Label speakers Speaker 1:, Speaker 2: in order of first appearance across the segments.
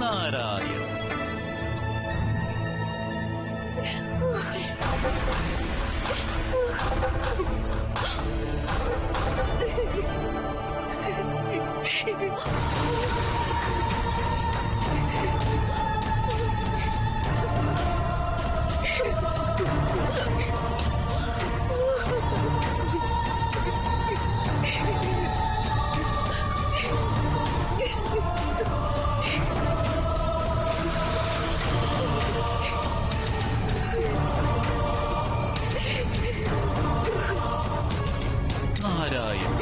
Speaker 1: നാരായണ നാരായണ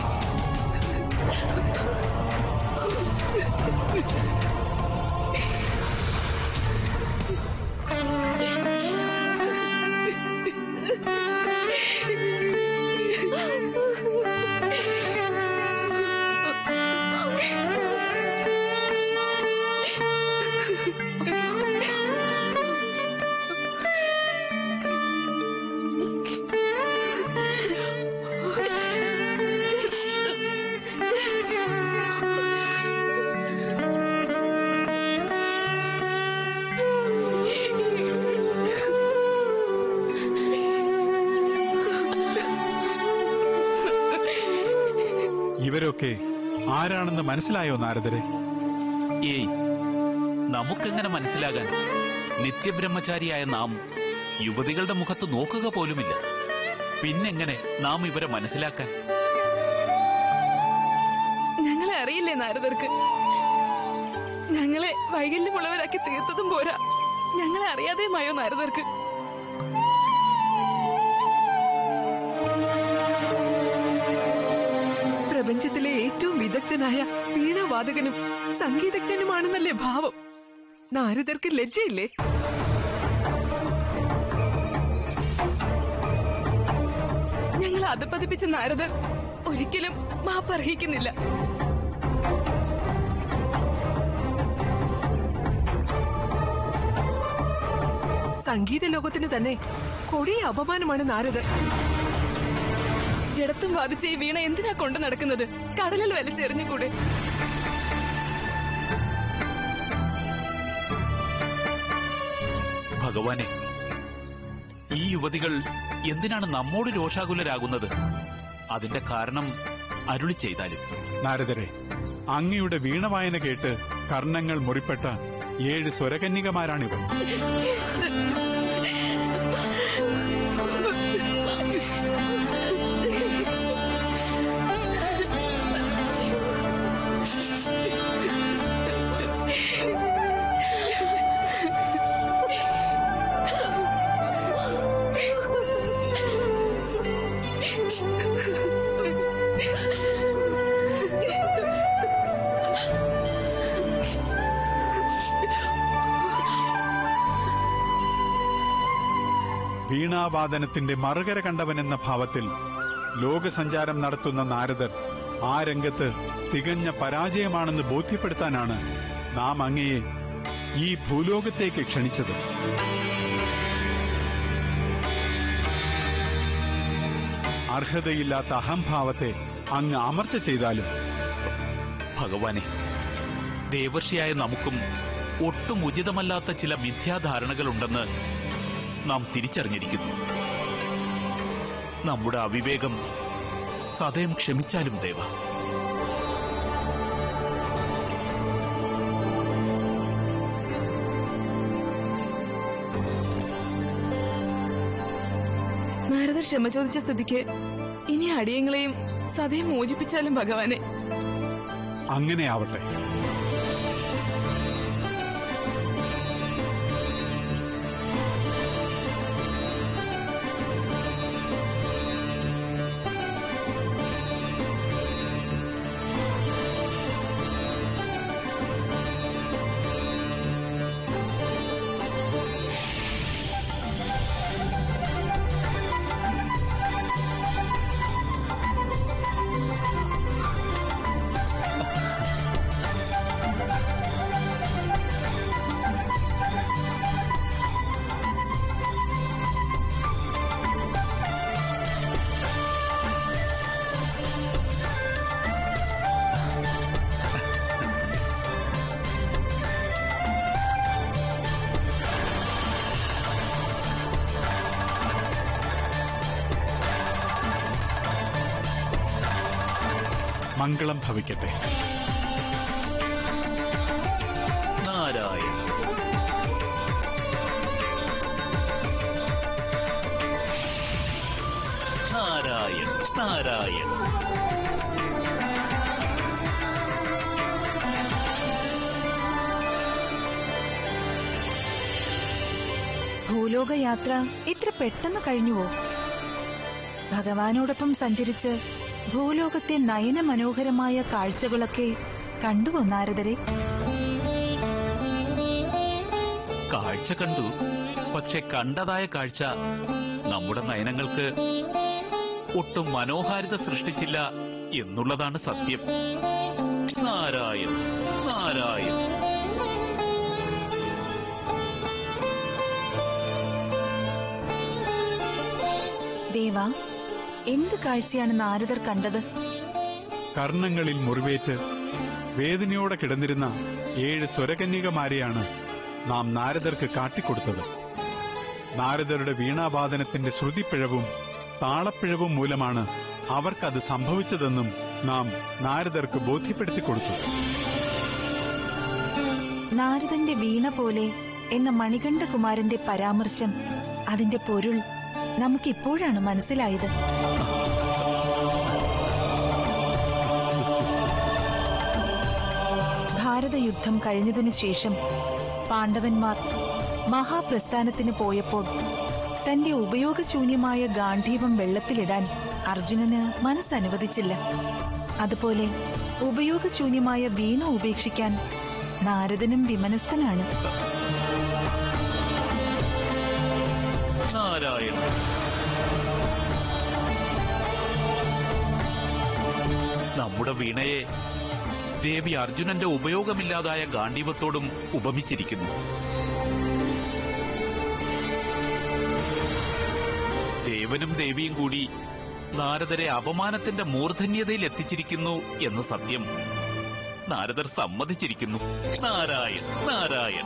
Speaker 2: ഇവരൊക്കെ ആരാണെന്ന് മനസ്സിലായോ നാരദരെ
Speaker 1: ഏയ് നമുക്കെങ്ങനെ മനസ്സിലാകാൻ നിത്യബ്രഹ്മചാരിയായ നാം യുവതികളുടെ മുഖത്ത് നോക്കുക പോലുമില്ല പിന്നെങ്ങനെ നാം ഇവരെ മനസ്സിലാക്കാൻ
Speaker 3: ഞങ്ങളെ അറിയില്ലേ നാരദർക്ക് ഞങ്ങളെ വൈകല്യമുള്ളവരാക്കി തീർത്തതും പോരാ ഞങ്ങളെ അറിയാതെയുമായോ നാരദർക്ക് പ്രപഞ്ചത്തിലെ ഏറ്റവും വിദഗ്ധനായ വീണാവാദകനും സംഗീതജ്ഞനുമാണെന്നല്ലേ ഭാവം നാരദർക്ക് ലജ്ജയില്ലേ ഞങ്ങൾ അധപ്പതിപ്പിച്ച നാരദർ ഒരിക്കലും മാപ്പർഹിക്കുന്നില്ല സംഗീത ലോകത്തിന് തന്നെ കൊടിയ അപമാനമാണ് നാരദർ ജഡത്വം ബാധിച്ച ഈ വീണ എന്തിനാ കൊണ്ടു നടക്കുന്നത് കടലിൽ വലിച്ചെറിഞ്ഞുകൂടെ
Speaker 1: ഭഗവാനെ ഈ യുവതികൾ എന്തിനാണ് നമ്മോട് രോഷാകുലരാകുന്നത് അതിന്റെ കാരണം അരുളി ചെയ്താലും
Speaker 2: നാരദരെ അങ്ങയുടെ വീണവായന കേട്ട് കർണങ്ങൾ മുറിപ്പെട്ട ഏഴ് സ്വരകന്യകമാരാണിവർ വീണാവാദനത്തിന്റെ മറുകര കണ്ടവനെന്ന ഭാവത്തിൽ ലോകസഞ്ചാരം നടത്തുന്ന നാരദർ ആ രംഗത്ത് തികഞ്ഞ പരാജയമാണെന്ന് ബോധ്യപ്പെടുത്താനാണ് നാം അങ്ങയെ ഈ ഭൂലോകത്തേക്ക് ക്ഷണിച്ചത് അർഹതയില്ലാത്ത അഹംഭാവത്തെ അങ്ങ് അമർച്ച ചെയ്താലും
Speaker 1: ഭഗവാനെ ദേവർഷിയായ നമുക്കും ഒട്ടും ഉചിതമല്ലാത്ത ചില മിഥ്യാധാരണകളുണ്ടെന്ന് നാം തിരിച്ചറിഞ്ഞിരിക്കുന്നു നമ്മുടെ അവിവേകം സദയം ക്ഷമിച്ചാലും ദേവ
Speaker 3: നാരദർ ക്ഷമ ചോദിച്ച സ്ഥിതിക്ക് ഇനി അടിയങ്ങളെയും സതയം മോചിപ്പിച്ചാലും ഭഗവാനെ
Speaker 2: അങ്ങനെ ആവട്ടെ മംഗളം ഭവിക്കട്ടെ
Speaker 1: നാരായണ നാരായണ നാരായണ
Speaker 4: ഭൂലോകയാത്ര ഇത്ര പെട്ടെന്ന് കഴിഞ്ഞുവോ ഭഗവാനോടൊപ്പം സഞ്ചരിച്ച് ഭൂലോകത്തെ നയന മനോഹരമായ കാഴ്ചകളൊക്കെ കണ്ടുവോ നാരദരെ
Speaker 1: കാഴ്ച കണ്ടു പക്ഷെ കണ്ടതായ കാഴ്ച നമ്മുടെ നയനങ്ങൾക്ക് ഒട്ടും മനോഹാരിത സൃഷ്ടിച്ചില്ല എന്നുള്ളതാണ് സത്യം നാരായണ നാരായണ
Speaker 4: ദേവ എന്ത് കാഴ്ചയാണ് നാരദർ കണ്ടത്
Speaker 2: കർണങ്ങളിൽ മുറിവേറ്റ് വേദനയോടെ കിടന്നിരുന്ന ഏഴ് സ്വരകന്യകമാരെയാണ് നാം നാരദർക്ക് കാട്ടിക്കൊടുത്തത് നാരദരുടെ വീണാവാദനത്തിന്റെ ശ്രുതിപ്പിഴവും താളപ്പിഴവും മൂലമാണ് അവർക്കത് സംഭവിച്ചതെന്നും നാം നാരദർക്ക് ബോധ്യപ്പെടുത്തി കൊടുത്തു
Speaker 4: നാരദന്റെ വീണ പോലെ എന്ന മണികണ്ഠകുമാരന്റെ പരാമർശം അതിന്റെ പൊരുൾ നമുക്കിപ്പോഴാണ് മനസ്സിലായത് ഭാരതയുദ്ധം കഴിഞ്ഞതിനു ശേഷം പാണ്ഡവന്മാർ മഹാപ്രസ്ഥാനത്തിന് പോയപ്പോൾ തന്റെ ഉപയോഗശൂന്യമായ ഗാന്ധീവം വെള്ളത്തിലിടാൻ അർജുനന് മനസ്സനുവദിച്ചില്ല അതുപോലെ ഉപയോഗശൂന്യമായ വീണ ഉപേക്ഷിക്കാൻ നാരദനും വിമനസ്ഥനാണ്
Speaker 1: നാരായണ നമ്മുടെ വീണയെ ദേവി അർജുനന്റെ ഉപയോഗമില്ലാതായ ഗാന്ധീവത്തോടും ഉപമിച്ചിരിക്കുന്നു ദേവനും ദേവിയും കൂടി നാരദരെ അപമാനത്തിന്റെ മൂർധന്യതയിൽ എത്തിച്ചിരിക്കുന്നു എന്ന് സത്യം നാരദർ സമ്മതിച്ചിരിക്കുന്നു നാരായൺ നാരായൺ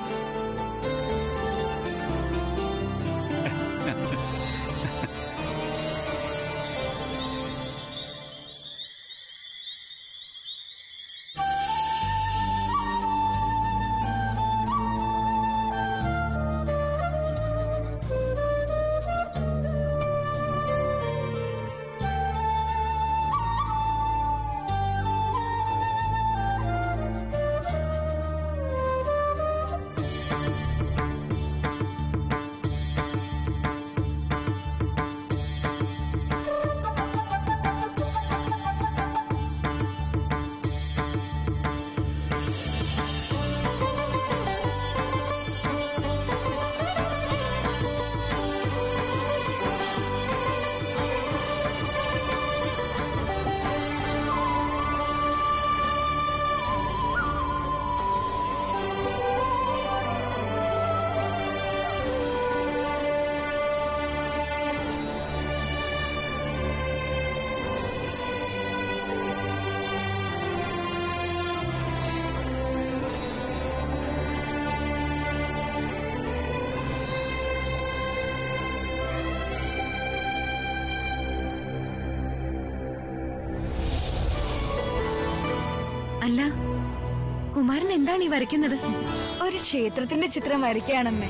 Speaker 5: അല്ല കുമാരൻ എന്താണ് ഈ വരയ്ക്കുന്നത്
Speaker 3: ഒരു ക്ഷേത്രത്തിന്റെ ചിത്രം വരയ്ക്കുകയാണമ്മേ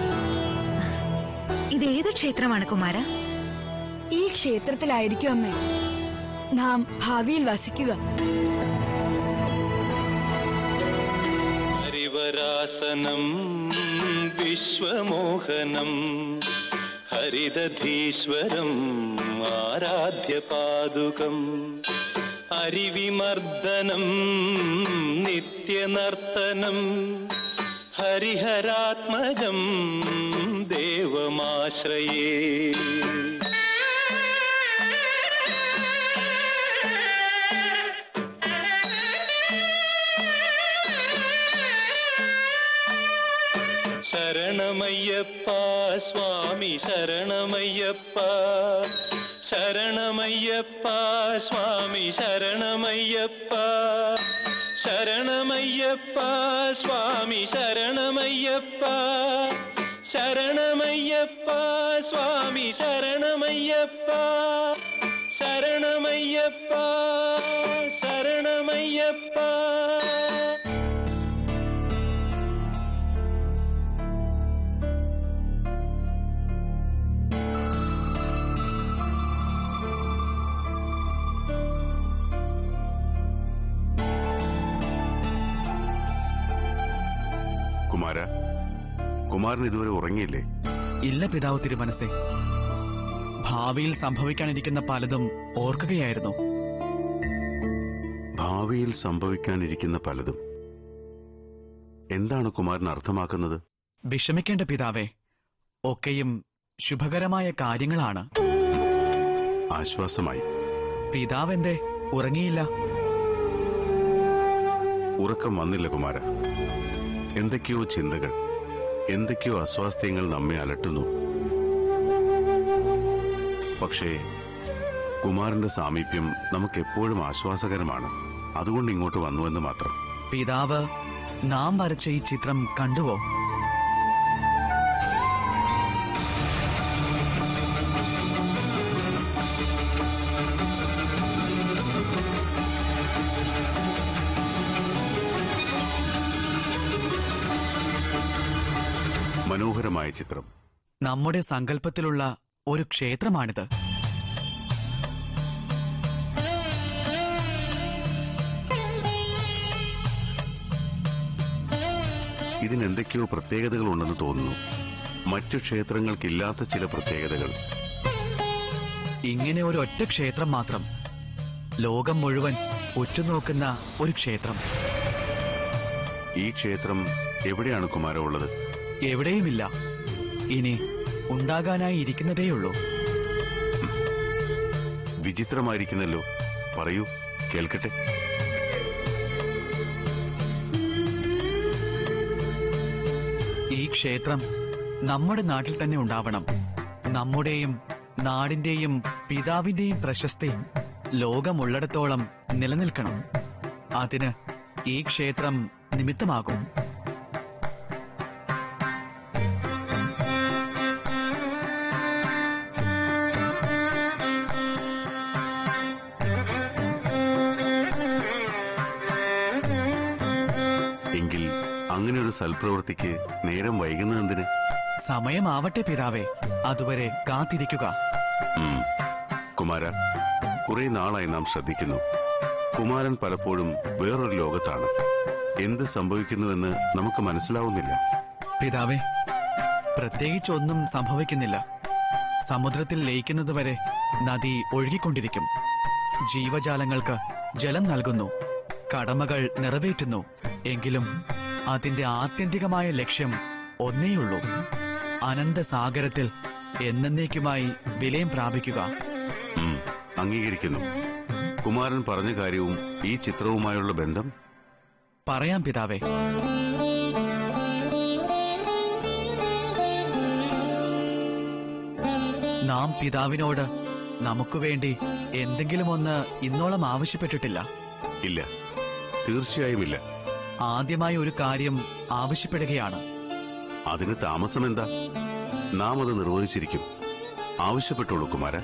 Speaker 5: ഇത് ഏത് ക്ഷേത്രമാണ് കുമാര
Speaker 3: ഈ ക്ഷേത്രത്തിലായിരിക്കും അമ്മേ നാം ഭാവിയിൽ വസിക്കുക
Speaker 6: ഹരിവരാസനം വിശ്വമോഹനം ഹരിദധീശ്വരം ആരാധ്യപാദുകം ഹരിവിമർദ്ദനം നിത്യനർത്തനം ഹരിഹരാത്മജം ദേവമാശ്രയേ ശരണമയ്യപ്പ സ്വാമി ശരണമയ്യപ്പ ശരണമയ്യപ്പ സ്വാമി ശരണമയ്യപ്പ ശരണമയ്യപ്പ സ്വാമി ശരണമയ്യപ്പ ശരണമയ്യപ്പ സ്വാമി ശരണമയ്യപ്പ ശരണമയ്യപ്പ ശരണ ശരണമയ്യപ്പ
Speaker 7: കുമാര കുമാരൻ ഇതുവരെ ഉറങ്ങിയില്ലേ
Speaker 1: ഇല്ല പിതാവ് തിരുമനസേ ഭാവിയിൽ സംഭവിക്കാനിരിക്കുന്ന പലതും ഓർക്കുകയായിരുന്നു
Speaker 7: ഭാവിയിൽ സംഭവിക്കാനിരിക്കുന്ന പലതും എന്താണ് കുമാരൻ അർത്ഥമാക്കുന്നത്
Speaker 1: വിഷമിക്കേണ്ട പിതാവേ ഒക്കെയും ശുഭകരമായ കാര്യങ്ങളാണ്
Speaker 7: ആശ്വാസമായി
Speaker 1: പിതാവെന്തേ ഉറങ്ങിയില്ല
Speaker 7: ഉറക്കം വന്നില്ല കുമാര എന്തൊക്കെയോ ചിന്തകൾ എന്തൊക്കെയോ അസ്വാസ്ഥ്യങ്ങൾ നമ്മെ അലട്ടുന്നു പക്ഷേ കുമാരന്റെ സാമീപ്യം നമുക്കെപ്പോഴും ആശ്വാസകരമാണ് അതുകൊണ്ട് ഇങ്ങോട്ട് വന്നുവെന്ന് മാത്രം
Speaker 1: പിതാവ് നാം വരച്ച ഈ ചിത്രം കണ്ടുവോ
Speaker 7: മനോഹരമായ ചിത്രം
Speaker 1: നമ്മുടെ സങ്കല്പത്തിലുള്ള ഒരു ക്ഷേത്രമാണിത്
Speaker 7: ഇതിനെന്തൊക്കെയോ പ്രത്യേകതകൾ ഉണ്ടെന്ന് തോന്നുന്നു മറ്റു ക്ഷേത്രങ്ങൾക്കില്ലാത്ത ചില പ്രത്യേകതകൾ
Speaker 1: ഇങ്ങനെ ഒരു ഒറ്റ ക്ഷേത്രം മാത്രം ലോകം മുഴുവൻ ഉറ്റുനോക്കുന്ന ഒരു ക്ഷേത്രം
Speaker 7: ഈ ക്ഷേത്രം എവിടെയാണ് കുമാര ഉള്ളത്
Speaker 1: എവിടെയുമില്ല ഇനി ഉണ്ടാകാനായി ഇരിക്കുന്നതേയുള്ളൂ
Speaker 7: വിചിത്രമായിരിക്കുന്നല്ലോ പറയൂ കേൾക്കട്ടെ
Speaker 1: ഈ ക്ഷേത്രം നമ്മുടെ നാട്ടിൽ തന്നെ ഉണ്ടാവണം നമ്മുടെയും നാടിന്റെയും പിതാവിന്റെയും പ്രശസ്തി ലോകമുള്ളിടത്തോളം നിലനിൽക്കണം അതിന് ഈ ക്ഷേത്രം നിമിത്തമാകും
Speaker 7: എങ്കിൽ അങ്ങനെ ഒരു സൽപ്രവൃത്തിക്ക് നേരം വൈകുന്നതെന്തിന്
Speaker 1: സമയമാവട്ടെ പിതാവേ അതുവരെ കാത്തിരിക്കുക
Speaker 7: ഉം. കുമാര കുറെ നാളായി നാം ശ്രദ്ധിക്കുന്നു കുമാരൻ പലപ്പോഴും വേറൊരു ലോകത്താണ് എന്ത് സംഭവിക്കുന്നുവെന്ന് നമുക്ക് മനസ്സിലാവുന്നില്ല
Speaker 1: പിതാവേ പ്രത്യേകിച്ചൊന്നും സംഭവിക്കുന്നില്ല സമുദ്രത്തിൽ ലയിക്കുന്നതുവരെ നദി ഒഴുകിക്കൊണ്ടിരിക്കും ജീവജാലങ്ങൾക്ക് ജലം നൽകുന്നു കടമകൾ നിറവേറ്റുന്നു എങ്കിലും അതിന്റെ ആത്യന്തികമായ ലക്ഷ്യം ഒന്നേയുള്ളൂ അനന്തസാഗരത്തിൽ എന്നേക്കുമായി വിലയം പ്രാപിക്കുക
Speaker 7: ഉം. അംഗീകരിക്കുന്നു കുമാരൻ പറഞ്ഞ കാര്യവും ഈ ചിത്രവുമായുള്ള ബന്ധം
Speaker 1: പറയാം പിതാവേ നാം പിതാവിനോട് നമുക്ക് വേണ്ടി എന്തെങ്കിലും ഒന്ന് ഇന്നോളം ആവശ്യപ്പെട്ടിട്ടില്ല
Speaker 7: ഇല്ല തീർച്ചയായും ഇല്ല
Speaker 1: ആദ്യമായി ഒരു കാര്യം ആവശ്യപ്പെടുകയാണ്
Speaker 7: അതിന് താമസം എന്താ നാം അത് നിർവഹിച്ചിരിക്കും ആവശ്യപ്പെട്ടോളൂ കുമാര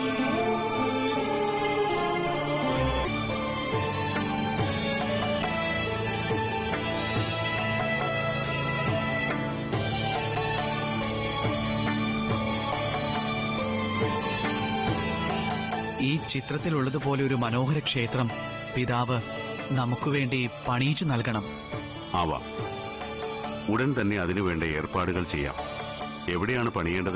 Speaker 1: ഈ ചിത്രത്തിലുള്ളതുപോലെ ഒരു മനോഹര ക്ഷേത്രം പിതാവ് നമുക്ക് വേണ്ടി പണിയിച്ചു നൽകണം
Speaker 7: ആവാം ഉടൻ തന്നെ അതിനുവേണ്ട ഏർപ്പാടുകൾ ചെയ്യാം എവിടെയാണ് പണിയേണ്ടത്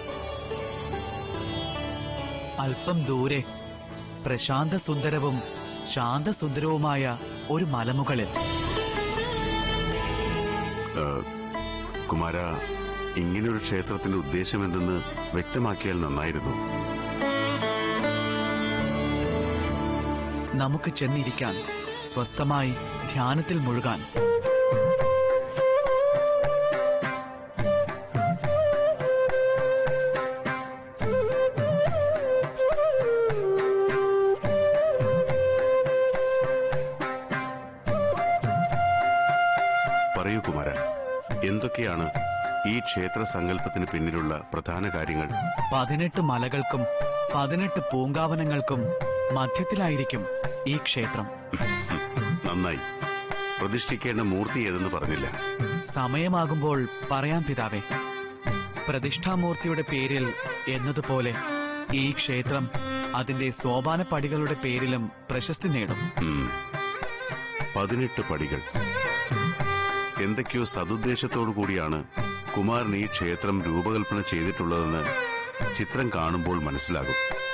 Speaker 1: അല്പം ദൂരെ പ്രശാന്ത സുന്ദരവും ശാന്തസുന്ദരവുമായ ഒരു മലമുകളിൽ
Speaker 7: ഏ, കുമാര ഇങ്ങനൊരു ക്ഷേത്രത്തിന്റെ ഉദ്ദേശം എന്തെന്ന് വ്യക്തമാക്കിയാൽ നന്നായിരുന്നു
Speaker 1: നമുക്ക് ചെന്നിരിക്കാൻ സ്വസ്ഥമായി ധ്യാനത്തിൽ മുഴുകാൻ
Speaker 7: പറയൂ കുമാര എന്തൊക്കെയാണ് ഈ ക്ഷേത്ര സങ്കല്പത്തിന് പിന്നിലുള്ള പ്രധാന കാര്യങ്ങൾ
Speaker 1: പതിനെട്ട് മലകൾക്കും പതിനെട്ട് പൂങ്കാവനങ്ങൾക്കും മധ്യത്തിലായിരിക്കും ഈ ക്ഷേത്രം
Speaker 7: നന്നായി പ്രതിഷ്ഠിക്കേണ്ട മൂർത്തി ഏതെന്ന് പറഞ്ഞില്ല
Speaker 1: സമയമാകുമ്പോൾ പറയാം പിതാവേ പ്രതിഷ്ഠാമൂർത്തിയുടെ പേരിൽ എന്നതുപോലെ ഈ ക്ഷേത്രം അതിന്റെ സോപാന പടികളുടെ പേരിലും പ്രശസ്തി നേടും
Speaker 7: ഉം. പതിനെട്ട് പടികൾ എന്തൊക്കെയോ സതുദ്ദേശത്തോടു കൂടിയാണ് കുമാരൻ ഈ ക്ഷേത്രം രൂപകൽപ്പന ചെയ്തിട്ടുള്ളതെന്ന് ചിത്രം കാണുമ്പോൾ മനസ്സിലാകും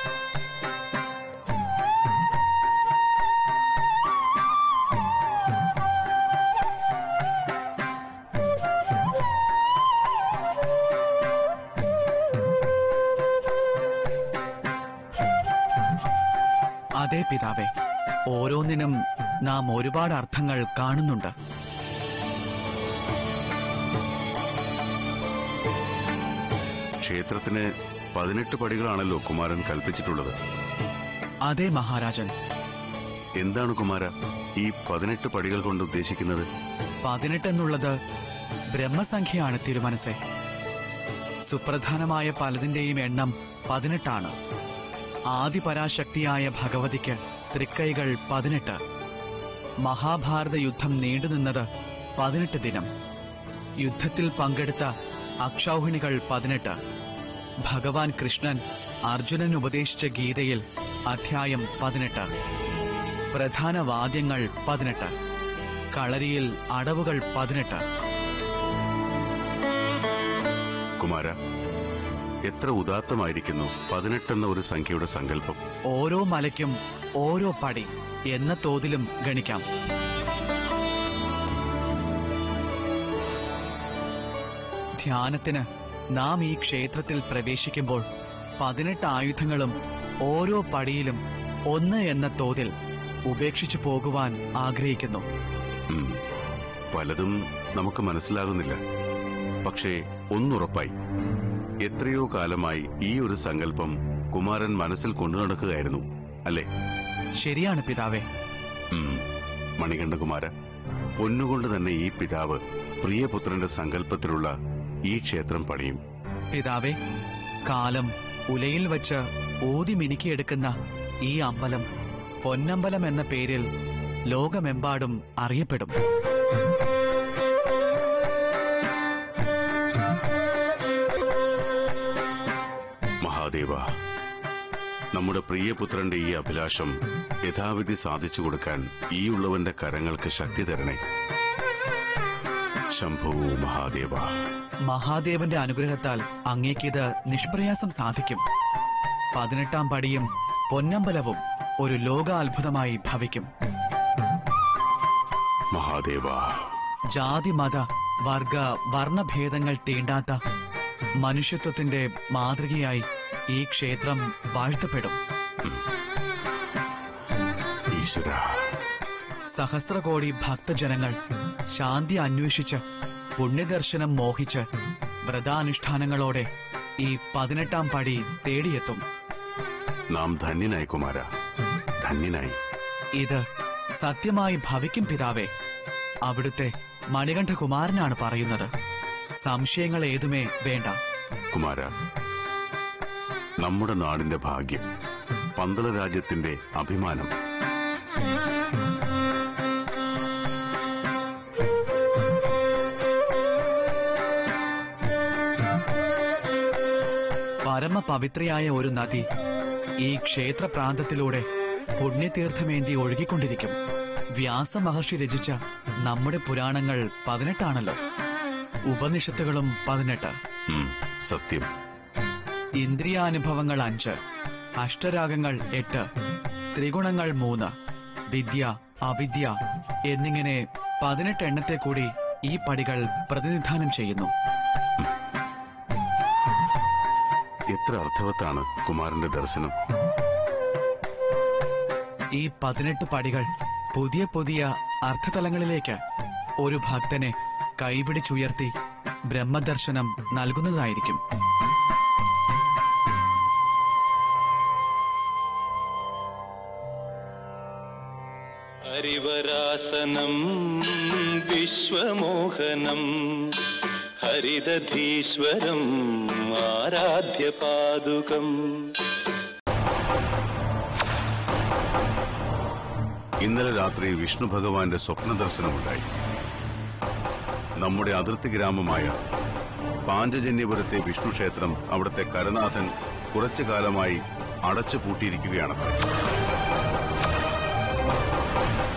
Speaker 1: അതെ പിതാവേ ഓരോന്നിനും നാം ഒരുപാട് അർത്ഥങ്ങൾ കാണുന്നുണ്ട്
Speaker 7: ക്ഷേത്രത്തിന് പതിനെട്ട് പടികളാണല്ലോ കുമാരൻ കൽപ്പിച്ചിട്ടുള്ളത്
Speaker 1: അതെ മഹാരാജൻ
Speaker 7: എന്താണ് കുമാര ഈ പതിനെട്ട് പടികൾ കൊണ്ട് ഉദ്ദേശിക്കുന്നത്
Speaker 1: പതിനെട്ട് എന്നുള്ളത് ബ്രഹ്മസംഖ്യയാണ് തിരുമനസെ സുപ്രധാനമായ പലതിന്റെയും എണ്ണം പതിനെട്ടാണ് ആദിപരാശക്തിയായ ഭഗവതിക്ക് തൃക്കൈകൾ പതിനെട്ട് മഹാഭാരത യുദ്ധം നീണ്ടുനിന്നത് പതിനെട്ട് ദിനം യുദ്ധത്തിൽ പങ്കെടുത്ത അക്ഷൗഹിണികൾ പതിനെട്ട് ഭഗവാൻ കൃഷ്ണൻ അർജുനൻ ഉപദേശിച്ച ഗീതയിൽ അധ്യായം പതിനെട്ട് പ്രധാന വാദ്യങ്ങൾ പതിനെട്ട് കളരിയിൽ അടവുകൾ പതിനെട്ട്
Speaker 7: കുമാര എത്ര ഉദാത്തമായിരിക്കുന്നു പതിനെട്ടെന്ന ഒരു സംഖ്യയുടെ സങ്കല്പം
Speaker 1: ഓരോ മലയ്ക്കും ഓരോ പടി എന്ന തോതിലും ഗണിക്കാം ധ്യാനത്തിന് നാം ഈ ക്ഷേത്രത്തിൽ പ്രവേശിക്കുമ്പോൾ പതിനെട്ട് ആയുധങ്ങളും ഓരോ പടിയിലും ഒന്ന് എന്ന തോതിൽ ഉപേക്ഷിച്ചു പോകുവാൻ ആഗ്രഹിക്കുന്നു
Speaker 7: ഉം. പലതും നമുക്ക് മനസ്സിലാകുന്നില്ല പക്ഷേ ഒന്നുറപ്പായി എത്രയോ കാലമായി ഈ ഒരു സങ്കല്പം കുമാരൻ മനസ്സിൽ കൊണ്ടു നടക്കുകയായിരുന്നു അല്ലേ
Speaker 1: ശരിയാണ് പിതാവേ
Speaker 7: ഉം. മണികണ്ഠകുമാര പൊന്നുകൊണ്ട് തന്നെ ഈ പിതാവ് പ്രിയപുത്രന്റെ സങ്കല്പത്തിലുള്ള ഈ ക്ഷേത്രം പണിയും
Speaker 1: പിതാവേ കാലം ഉലയിൽ വച്ച് ഊതി മിനുക്കിയെടുക്കുന്ന ഈ അമ്പലം പൊന്നമ്പലം എന്ന പേരിൽ ലോകമെമ്പാടും അറിയപ്പെടും
Speaker 7: മഹാദേവ നമ്മുടെ പ്രിയപുത്രന്റെ ഈ അഭിലാഷം യഥാവിധി സാധിച്ചു കൊടുക്കാൻ ഈ ഉള്ളവന്റെ കരങ്ങൾക്ക് ശക്തി തരണേ ശംഭു മഹാദേവ
Speaker 1: മഹാദേവന്റെ അനുഗ്രഹത്താൽ അങ്ങേക്കിത് നിഷ്പ്രയാസം സാധിക്കും പതിനെട്ടാം പടിയും പൊന്നമ്പലവും ഒരു ലോകാത്ഭുതമായി ഭവിക്കും
Speaker 7: മഹാദേവ
Speaker 1: ജാതി മത വർഗ വർണ്ണഭേദങ്ങൾ തീണ്ടാത്ത മനുഷ്യത്വത്തിന്റെ മാതൃകയായി ഈ ക്ഷേത്രം വാഴ്ത്തപ്പെടും
Speaker 7: ഈശ്വര
Speaker 1: സഹസ്രകോടി ഭക്തജനങ്ങൾ ശാന്തി അന്വേഷിച്ച് പുണ്യദർശനം മോഹിച്ച് വ്രതാനുഷ്ഠാനങ്ങളോടെ ഈ പതിനെട്ടാം പടി തേടിയെത്തും
Speaker 7: നാം ധന്യനായി കുമാര ധന്യനായി
Speaker 1: ഇത് സത്യമായി ഭവിക്കും പിതാവേ അവിടുത്തെ മണികണ്ഠകുമാരനാണ് പറയുന്നത് സംശയങ്ങൾ ഏതുമേ വേണ്ട
Speaker 7: കുമാര നമ്മുടെ നാടിന്റെ ഭാഗ്യം പന്തള രാജ്യത്തിന്റെ അഭിമാനം
Speaker 1: പരമപവിത്രയായ ഒരു നദി ഈ ക്ഷേത്ര പ്രാന്തത്തിലൂടെ പുണ്യതീർത്ഥമേന്തി ഒഴുകിക്കൊണ്ടിരിക്കും വ്യാസമഹർഷി രചിച്ച നമ്മുടെ പുരാണങ്ങൾ പതിനെട്ടാണല്ലോ ഉപനിഷത്തുകളും പതിനെട്ട്
Speaker 7: ഉം, സത്യം
Speaker 1: ഇന്ദ്രിയാനുഭവങ്ങൾ അഞ്ച് അഷ്ടരാഗങ്ങൾ എട്ട് ത്രിഗുണങ്ങൾ മൂന്ന് വിദ്യ അവിദ്യ എന്നിങ്ങനെ പതിനെട്ട് എണ്ണത്തെ കൂടി ഈ പടികൾ പ്രതിനിധാനം ചെയ്യുന്നു
Speaker 7: എത്ര അർത്ഥവത്താണ് കുമാരന്റെ ദർശനം
Speaker 1: ഈ പതിനെട്ട് പടികൾ പുതിയ പുതിയ അർത്ഥതലങ്ങളിലേക്ക് ഒരു ഭക്തനെ കൈപിടിച്ചുയർത്തി ബ്രഹ്മദർശനം നൽകുന്നതായിരിക്കും
Speaker 6: ഹരിവരാസനം വിശ്വമോഹനം ഹരിദധീശ്വരം ആരാധ്യപാദുകം
Speaker 7: ഇന്നലെ രാത്രി വിഷ്ണു ഭഗവാന്റെ സ്വപ്ന ദർശനമുണ്ടായി നമ്മുടെ അതിർത്തി ഗ്രാമമായ പാഞ്ചജന്യപുരത്തെ വിഷ്ണു ക്ഷേത്രം അവിടുത്തെ കരനാഥൻ കുറച്ചു കാലമായി അടച്ചു പൂട്ടിയിരിക്കുകയാണത്രേ